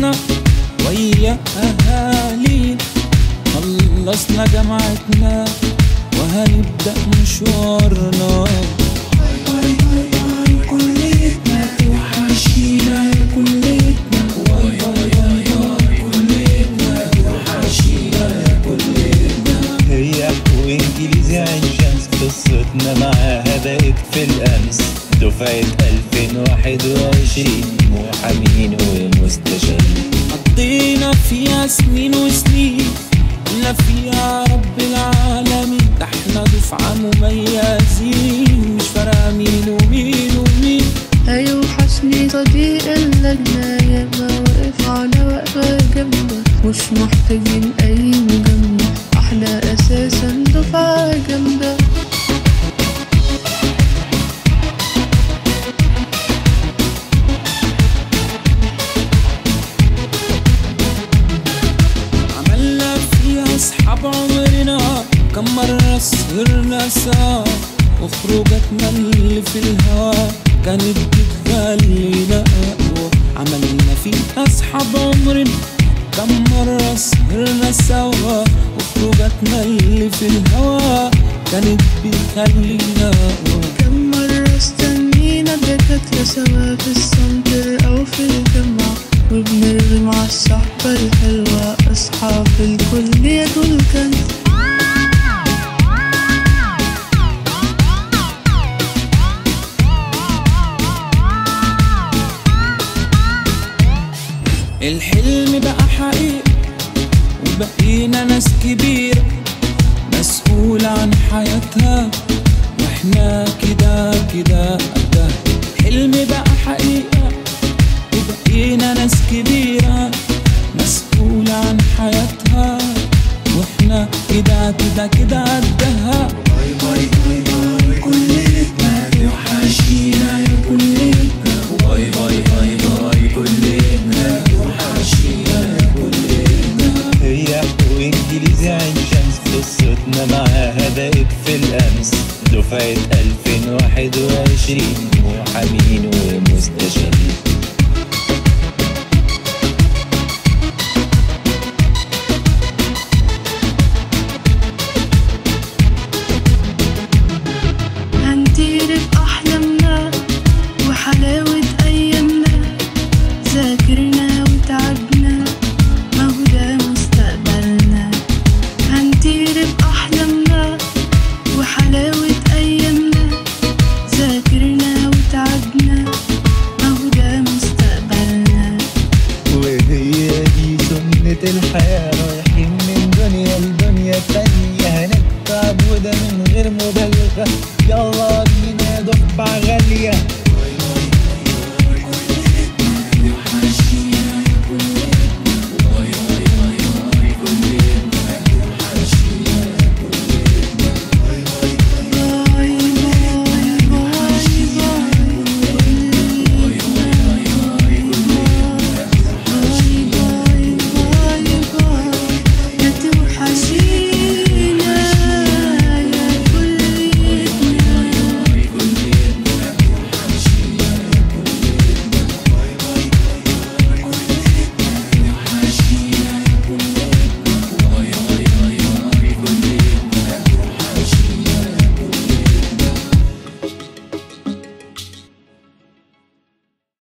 اتخرجنا ويا أهالينا خلصنا جامعتنا وهنبدأ مشوارنا كليتنا توحشينا كليتنا واي واي واي واي كليتنا توحشينا كليتنا هي وانجليزي عين شمس قصتنا معاها بقت في الامس دفعة 2021 محامين ومستشارين قضينا فيها سنين وسنين إلا فيها رب العالمين ده احنا دفعة مميزين مش فارقة مين ومين ومين هيوحشني صديق اللجنة يبقى واقف على وقفة جنبه مش محتاجين أي مجاملة احنا أساسا دفعة جامدة عملنا فيها أصحاب عمرنا كم مرة سهرنا سوا وخروجاتنا اللي في الهوا كانت بتخلينا أقوى عملنا فيها أصحاب عمرنا كم مرة سهرنا سوا وخروجاتنا اللي في الهوا كانت بتخلينا أقوى كم مرة استنينا دكاترة سوا في السنتر أو في الجامعة وبنرغي مع الصحبة الحلوة أصحاب الكلية دول كان الحلم بقى حقيقة وبقينا ناس كبيرة مسؤولة عن حياتها واحنا كده كده قدها الحلم بقى حقيقة وبقينا ناس كبيرة مسؤولة عن حياتها واحنا كده كده كده قدها